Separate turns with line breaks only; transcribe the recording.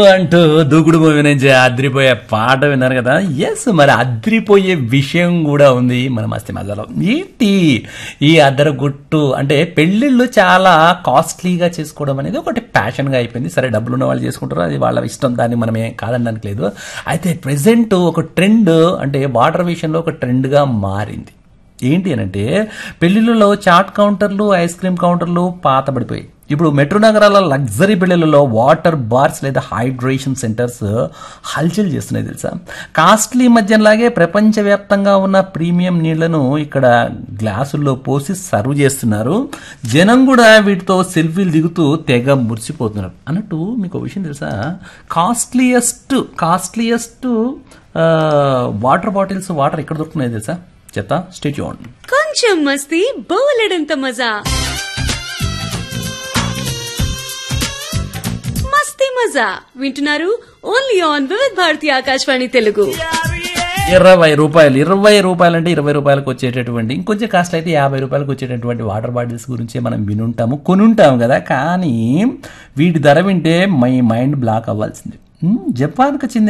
అంటూ దూకుడు మూవీ నుంచి అద్రిపోయే పాట విన్నారు కదా ఎస్ మరి అద్రిపోయే విషయం కూడా ఉంది మన మస్తి మజాలో ఏంటి ఈ అద్దర గుట్టు అంటే పెళ్ళిళ్ళు చాలా కాస్ట్లీగా చేసుకోవడం అనేది ఒకటి ప్యాషన్గా అయిపోయింది సరే డబ్బులు ఉన్న వాళ్ళు చేసుకుంటారు అది వాళ్ళ ఇష్టం దాన్ని మనం ఏం కాదనడానికి లేదు అయితే ప్రెసెంట్ ఒక ట్రెండ్ అంటే వాటర్ విషయంలో ఒక ట్రెండ్గా మారింది ఏంటి అని అంటే పెళ్లిళ్ళలో చాట్ కౌంటర్లు ఐస్ క్రీమ్ కౌంటర్లు పాతబడిపోయాయి ఇప్పుడు మెట్రో నగరాల లగ్జరీ పెళ్లిళ్ళలో వాటర్ బార్స్ లేదా హైడ్రేషన్ సెంటర్స్ హల్చల్ చేస్తున్నాయి తెలుసా కాస్ట్లీ మద్యంలాగే ప్రపంచవ్యాప్తంగా ఉన్న ప్రీమియం నీళ్లను ఇక్కడ గ్లాసుల్లో పోసి సర్వ్ చేస్తున్నారు జనం కూడా వీటితో సెల్ఫీలు దిగుతూ తెగ మురిసిపోతున్నారు అన్నట్టు మీకు ఒక విషయం తెలుసా costliest costliest water bottles water ఎక్కడ దొరుకుతున్నాయి తెలుసా చెత్త స్టేట్
కొంచెం మస్తీ బోలెడంత మజా మస్తీ మజా వింటున్నారు ఓన్లీ ఆన్ వివిధ్ భారతి ఆకాశవాణి తెలుగు
ఇరవై రూపాయలు ఇరవై రూపాయలు అంటే ఇరవై రూపాయలకు వచ్చేటటువంటి ఇంకొంచెం కాస్ట్ అయితే యాభై రూపాయలకు వచ్చేటటువంటి వాటర్ బాటిల్స్ గురించి మనం వినుంటాము కొనుంటాము కదా కానీ వీటి ధర వింటే మై మైండ్ బ్లాక్ అవ్వాల్సింది హ్మ్, జపాన్కు చెందిన